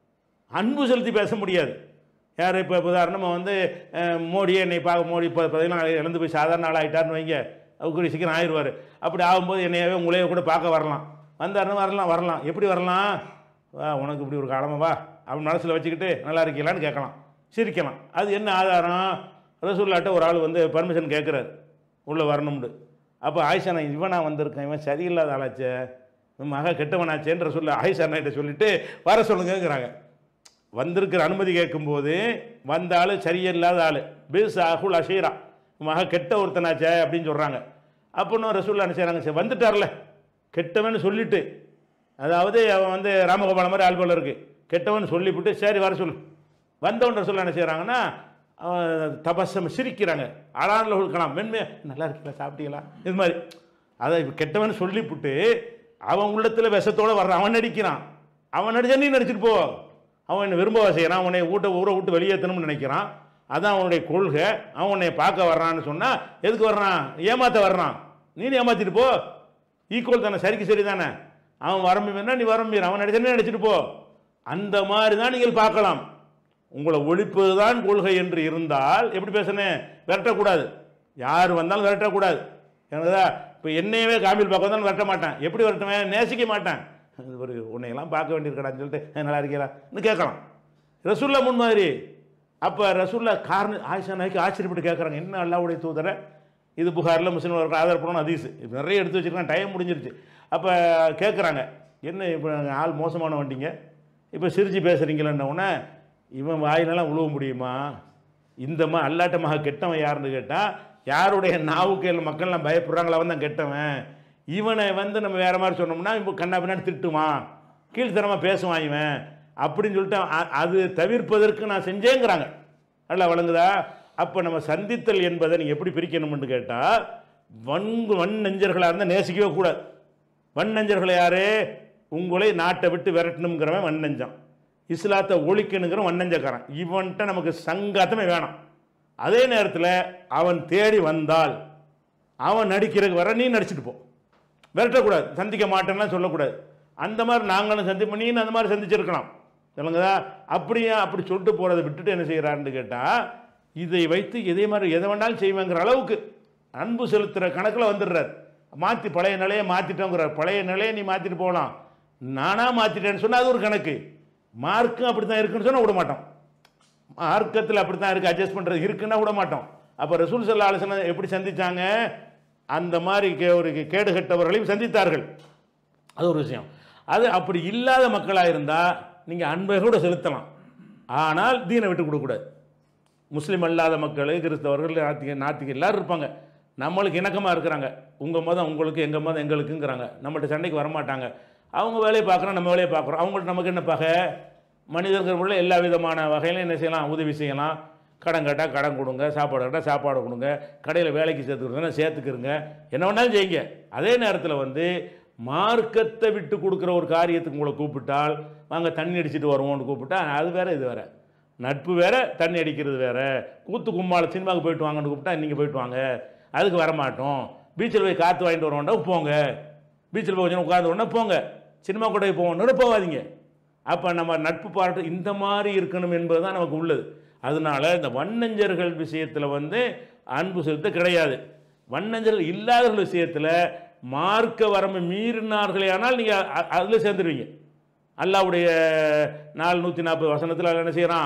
அன்பு செலுத்தி பேச முடியாது யார் இப்போ உதாரணமாக வந்து அஹ், மோடியே என்னை பார்க்க மோடி இப்போ பார்த்தீங்கன்னா இழந்து போய் சாதாரண ஆள் ஆகிட்டார்னு வைங்க அவருக்கு சீக்கிரம் ஆயிடுவார் அப்படி ஆகும்போது என்னையவே உங்களையே கூட பார்க்க வரலாம் வந்தாருன்னு வரலாம் வரலாம் எப்படி வரலாம் வா உனக்கு இப்படி ஒரு காலமா வா அவன் மனசில் வச்சுக்கிட்டு நல்லா இருக்கீங்களான்னு கேட்கலாம் சிரிக்கலாம் அது என்ன ஆதாரம் ரசூல்லாட்ட ஒரு ஆள் வந்து பர்மிஷன் கேட்குறாரு உள்ளே வரணும்னு அப்போ ஆயிஷா நான் இவனா வந்திருக்கேன் இவன் சரியில்லாத ஆளாச்சே இவன் மக கெட்டவனாச்சேன்ற சொல்ல ஆயிஷா அண்ணாட்ட சொல்லிட்டு வர சொல்லுங்கங்கிறாங்க வந்திருக்கிற அனுமதி கேட்கும்போது வந்த ஆள் சரியில்லாத ஆள் பிஸ் அகுல் அஷீரா மக கெட்ட ஒருத்தனாச்சே அப்படின்னு சொல்கிறாங்க அப்போன்னு ரசூல்லா என்ன செய்கிறாங்க சரி வந்துட்டார்ல கெட்டவன் சொல்லிட்டு அதாவது அவன் வந்து ராமகோபாலம் மாதிரி ஆள் போல இருக்கு கெட்டவன் சொல்லிவிட்டு சரி வர சொல்லு வந்தவன் ரசூல்லா என்ன செய்கிறாங்கன்னா தபசம் சிரிக்கிறாங்க அழானில் கொடுக்கலாம் மென்மையா நல்லா இருக்கீங்களா சாப்பிட்டீங்களா இது மாதிரி அதை இப்ப கெட்டவன் சொல்லிவிட்டு அவன் உள்ளத்தில் விஷத்தோடு வர்றான் அவன் நடிக்கிறான் அவன் நடிச்சா நீ நடிச்சிட்டு போ அவன் என்னை விரும்பவா செய்கிறான் அவனை ஊட்ட ஊரை விட்டு வெளியேற்றணும்னு நினைக்கிறான் அதான் அவனுடைய கொள்கை அவன் உன்னை பார்க்க வர்றான்னு சொன்னால் எதுக்கு வர்றான் ஏமாத்த வர்றான் நீ ஏமாத்திட்டு போ ஈக்குவல் தானே சரிக்கு சரி தானே அவன் வரம்பினா நீ வரம்பீர் அவன் நடிச்சா நடிச்சிட்டு போ அந்த மாதிரி தான் நீங்கள் பார்க்கலாம் உங்களை ஒழிப்பது தான் கொள்கை என்று இருந்தால் எப்படி பேசுனேன் விரட்டக்கூடாது யார் வந்தாலும் விரட்டக்கூடாது எனக்குதா இப்போ என்னையவே காமில் பார்க்க வந்தாலும் விரட்ட மாட்டேன் எப்படி விரட்டுவேன் நேசிக்க மாட்டேன் இது ஒரு உன்னையெல்லாம் பார்க்க வேண்டியிருக்கடான்னு சொல்லிட்டு "ஏய், நல்லா இருக்கீங்களா கேட்கலாம் ரசுல்லா முன்மாதிரி அப்போ ரசுல்லா காரணம் ஆயிஷா நாய்க்கு ஆச்சரியப்பட்டு கேட்குறாங்க என்ன அல்லாவுடைய தூதரை இது புகாரில் முஸ்லீம் இருக்கிற ஆதாரப்படணும் ஹதீஸ் இது நிறைய எடுத்து வச்சுருக்காங்க டைம் முடிஞ்சிருச்சு அப்போ கேட்குறாங்க என்ன இப்போ ஆள் மோசமான வண்டிங்க இப்போ சிரிச்சு பேசுகிறீங்களேன்ன உடனே இவன் வாயிலெல்லாம் உழுவ முடியுமா இந்த மா அல்லாட்ட மக கெட்டவன் யாருன்னு கேட்டால் யாருடைய நாவுக்கு எல்லாம் மக்கள்லாம் பயப்படுறாங்களா அவன் தான் கெட்டவன் இவனை வந்து நம்ம வேற மாதிரி சொன்னோம்னா இப்போ கண்ணா பின்னாடி திட்டுவான் கீழ்த்தரமாக பேசுவான் இவன் அப்படின்னு சொல்லிட்டு அ- அது தவிர்ப்பதற்கு நான் செஞ்சேங்கிறாங்க நல்லா வழங்குதா அப்போ நம்ம சந்தித்தல் என்பதை நீங்கள் எப்படி பிரிக்கணும்னு கேட்டால் வன்கு வன் நெஞ்சர்களாக இருந்தால் நேசிக்கவே கூடாது வன் நெஞ்சர்கள் யாரு உங்களை நாட்டை விட்டு விரட்டணுங்கிறவன் வன் நெஞ்சம் இஸ்லாத்தை ஒழிக்கணுங்கிற வன்னஞ்சக்காரன் இவன்கிட்ட நமக்கு சங்காத்தமே வேணாம் அதே நேரத்தில் அவன் தேடி வந்தால் அவன் நடிக்கிறதுக்கு வர நீ நடிச்சிட்டு போ விரட்டக்கூடாது சந்திக்க மாட்டேன்லாம் சொல்லக்கூடாது அந்த மாதிரி நாங்களும் சந்திப்போம் நீ அந்த மாதிரி சந்திச்சிருக்கலாம் சொல்லுங்கதா அப்படியே அப்படி சொல்லிட்டு போகிறத விட்டுட்டு என்ன செய்கிறான்னு கேட்டால் இதை வைத்து இதே மாதிரி எதை வேணாலும் செய்வேங்கிற அளவுக்கு அன்பு செலுத்துகிற கணக்கில் வந்துடுறார் மாற்றி பழைய நிலையை மாற்றிட்டோங்கிறார் பழைய நிலையை நீ மாற்றிட்டு போகலாம் நானாக மாற்றிட்டேன்னு சொன்னால் அது ஒரு கணக்கு மார்க்கும் அப்படி தான் இருக்குன்னு சொன்னால் விட மாட்டோம் மார்க்கத்தில் அப்படி தான் இருக்குது அட்ஜஸ்ட் பண்ணுறது இருக்குன்னா விட மாட்டோம் அப்போ ரசூல் சல்லா அலுவலம் எப்படி சந்திச்சாங்க அந்த மாதிரி கே- ஒரு கேடு கெட்டவர்களையும் சந்தித்தார்கள் அது ஒரு விஷயம் அது அப்படி இல்லாத மக்களாக இருந்தால் நீங்கள் அன்பை கூட செலுத்தலாம் ஆனால் தீனை விட்டு கொடுக்கக்கூடாது முஸ்லீம் அல்லாத மக்கள் கிறிஸ்தவர்கள் நாத்திக நாத்திக எல்லாரும் இருப்பாங்க நம்மளுக்கு இணக்கமாக இருக்கிறாங்க உங்கள் மதம் உங்களுக்கு எங்கள் மதம் எங்களுக்குங்கிறாங்க நம்மள்ட்ட சண்டைக்கு வரமாட்டாங்க அவங்க வேலையை பார்க்குறோம் நம்ம வேலையை பார்க்குறோம் அவங்கள்ட்ட நமக்கு என்ன பகை மனிதர்களுக்குள்ள எல்லா விதமான வகையிலும் என்ன செய்யலாம் உதவி செய்யலாம் கடன் கேட்டால் கடன் கொடுங்க சாப்பாடு கேட்டால் சாப்பாடு கொடுங்க கடையில் வேலைக்கு சேர்த்துக்கிறதுனா சேர்த்துக்கிறங்க என்ன வேணாலும் செய்யுங்க அதே நேரத்தில் வந்து மார்க்கத்தை விட்டு கொடுக்குற ஒரு காரியத்துக்கு உங்களை கூப்பிட்டால் வாங்க தண்ணி அடிச்சிட்டு வருவோம்னு கூப்பிட்டா அது வேற இது வேற நட்பு வேற தண்ணி அடிக்கிறது வேற கூத்து கும்மாள சினிமாவுக்கு போயிட்டு வாங்கன்னு கூப்பிட்டா நீங்கள் போயிட்டு வாங்க அதுக்கு வரமாட்டோம் பீச்சில் போய் காற்று வாங்கிட்டு வருவோம்னா போங்க பீச்சில் போய் கொஞ்சம் உட்காந்து உடனே போங்க சினிமா கூட போவோம்னு போகாதீங்க அப்போ நம்ம நட்பு பாராட்டு இந்த மாதிரி இருக்கணும் என்பது தான் நமக்கு உள்ளது அதனால இந்த வண்ணஞ்சர்கள் விஷயத்தில் வந்து அன்பு செலுத்த கிடையாது வண்ணஞ்சர்கள் இல்லாதவர்கள் விஷயத்தில் மார்க்க வரம்பு மீறினார்களே ஆனால் நீங்கள் அதில் சேர்ந்துருவீங்க அல்லாவுடைய நாலு நூற்றி நாற்பது வசனத்தில் அல்ல என்ன செய்கிறான்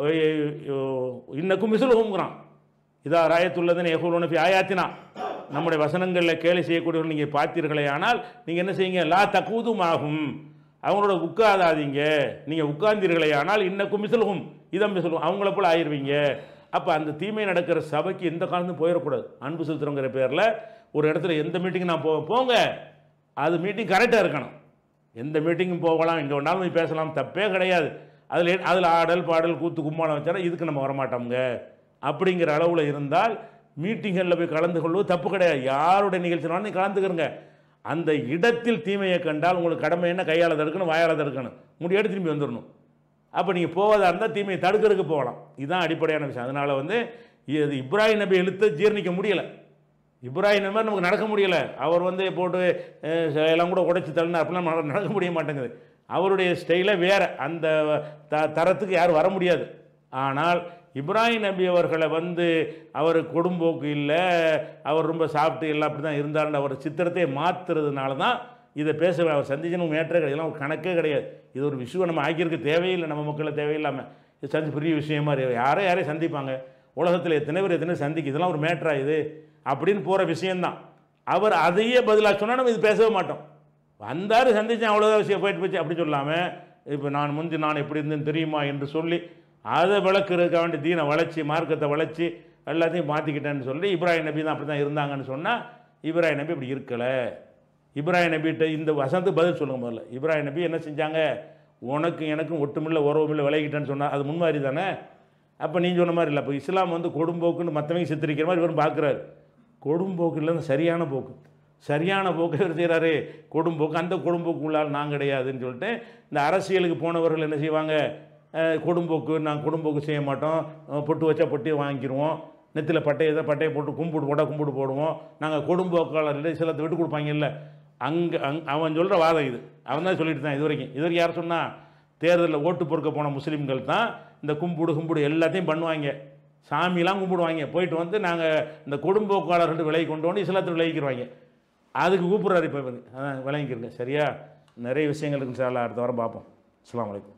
இன்னக்கும் மிசுலுகுங்கிறான் இதா ராயத்துள்ளதுன்னு எகுலோனஃபி ஆயாத்தினா நம்முடைய வசனங்களில் கேலி செய்யக்கூடியவர்கள் நீங்கள் பார்த்தீர்களே ஆனால் நீங்கள் என்ன செய்யுங்க லா தக்கூதும் ஆகும் அவங்களோட உட்காராதீங்க நீங்கள் உட்கார்ந்தீர்களே ஆனால் இன்னக்கும் மிசுலுகும் இதம் மிசுலும் அவங்கள போல் ஆயிருவீங்க அப்போ அந்த தீமை நடக்கிற சபைக்கு எந்த காலத்தும் போயிடக்கூடாது அன்பு செலுத்துறோங்கிற பேரில் ஒரு இடத்துல எந்த மீட்டிங் நான் போ போங்க அது மீட்டிங் கரெக்டாக இருக்கணும் எந்த மீட்டிங்கும் போகலாம் எங்கே வேணாலும் போய் பேசலாம் தப்பே கிடையாது அதில் அதில் ஆடல் பாடல் கூத்து கும்மாளம் வச்சாலும் இதுக்கு நம்ம வரமாட்டோங்க அப்படிங்கிற அளவில் இருந்தால் மீட்டிங்களில் போய் கலந்து கொள்வது தப்பு கிடையாது யாருடைய நிகழ்ச்சினாலும் நீ கலந்துக்கிறங்க அந்த இடத்தில் தீமையை கண்டால் உங்களுக்கு கடமை என்ன கையால் தடுக்கணும் வாயால் தடுக்கணும் முடியாடு திரும்பி வந்துடணும் அப்போ நீங்கள் போவதாக இருந்தால் தீமையை தடுக்கிறதுக்கு போகலாம் இதுதான் அடிப்படையான விஷயம் அதனால் வந்து இது இப்ராஹிம் நபி எழுத்து ஜீர்ணிக்க முடியலை இப்ராஹிம் நபி நமக்கு நடக்க முடியலை அவர் வந்து போட்டு அஹ், எல்லாம் கூட உடைச்சி தள்ளினா அப்படிலாம் நட- நடக்க முடிய மாட்டேங்குது அவருடைய ஸ்டைலே வேறு அந்த த தரத்துக்கு யாரும் வர முடியாது ஆனால் இப்ராஹிம் நபி அவர்களை வந்து அவர் கொடும்போக்கு இல்லை அவர் ரொம்ப சாப்பிட்டு எல்லாம் அப்படி தான் இருந்தாருன்னு அவர் சித்திரத்தை மாற்றுறதுனால தான் இதை பேச அவர் சந்திச்சனும் மேட்டரே கிடையாது இதெல்லாம் ஒரு கணக்கே கிடையாது இது ஒரு விஷயம் நம்ம ஆக்கியிருக்க தேவையில்லை நம்ம மக்களை தேவையில்லாமல் இது சந்தி பெரிய விஷயமா இருக்கு யாரோ யாரையும் சந்திப்பாங்க உலகத்தில் எத்தனை பேர் எத்தனை சந்திக்கு இதெல்லாம் ஒரு மேட்ரா இது அப்படின்னு போகிற விஷயம்தான் அவர் அதையே பதிலாக சொன்னால் நம்ம இது பேசவே மாட்டோம் வந்தார் சந்திச்சேன் அவ்வளோதான் விஷயம் போயிட்டு போச்சு அப்படி சொல்லாமல் இப்போ நான் முந்தி நான் எப்படி இருந்தேன்னு தெரியுமா என்று சொல்லி அதை விளக்குறதுக்காக வேண்டி தீனை வளைச்சி மார்க்கத்தை வளைச்சி எல்லாத்தையும் மாற்றிக்கிட்டேன்னு சொல்லி இப்ராஹிம் நபி தான் அப்படி தான் இருந்தாங்கன்னு சொன்னால் இப்ராஹிம் நபி இப்படி இருக்கலை இப்ராஹிம் நபிகிட்ட இந்த வசனத்துக்கு பதில் சொல்லுங்க முதல்ல இப்ராஹிம் நபி என்ன செஞ்சாங்க உனக்கும் எனக்கும் ஒட்டுமில்ல உறவுமில்ல விலகிட்டேன்னு சொன்னா அது முன்மாதிரி தானே அப்போ நீ சொன்ன மாதிரி இல்லை இப்போ இஸ்லாம் வந்து கொடும்போக்குன்னு மற்றவங்க சித்தரிக்கிற மாதிரி இவரும் பார்க்குறாரு கொடும்போக்கு இல்லைன்னு சரியான போக்கு சரியான போக்கு இவர் செய்கிறாரு கொடும்போக்கு அந்த கொடும்போக்கு உள்ளால் நான் கிடையாதுன்னு சொல்லிட்டு இந்த அரசியலுக்கு போனவர்கள் என்ன செய்வாங்க அஹ், கொடும்போக்கு நான் கொடும்போக்கு செய்ய மாட்டோம் அஹ், பொட்டு வச்சா பொட்டியை வாங்கிக்கிருவோம் நெத்தியில் பட்டையை தான் பட்டையை போட்டு கும்பிடு போட்டால் கும்பிடு போடுவோம் நாங்கள் கொடும்போக்காளர் சிலத்தை விட்டு கொடுப்பாங்கல்ல அங்கே அங் அவன் சொல்கிற வாதம் இது அவன் தான் சொல்லிட்டு தான் இது வரைக்கும் இது வரைக்கும் யார் சொன்னா தேர்தலில் ஓட்டு பொறுக்க போன முஸ்லீம்கள் தான் இந்த கும்பிடு கும்பிடு எல்லாத்தையும் பண்ணுவாங்க சாமிலாம் கும்பிடுவாங்க போயிட்டு வந்து நாங்கள் இந்த கொடும்போக்காளர்கள் விலை கொண்டு வந்து இஸ்லாத்தில் விளைவிக்கிறவாங்க அதுக்கு கூப்பிட்றாரு இப்போ அதான் விளங்கிக்கிறங்க சரியா நிறைய விஷயங்கள் இருக்கு சார் அடுத்த வாரம் பார்ப்போம் அஸ்ஸலாமு அலைக்கும்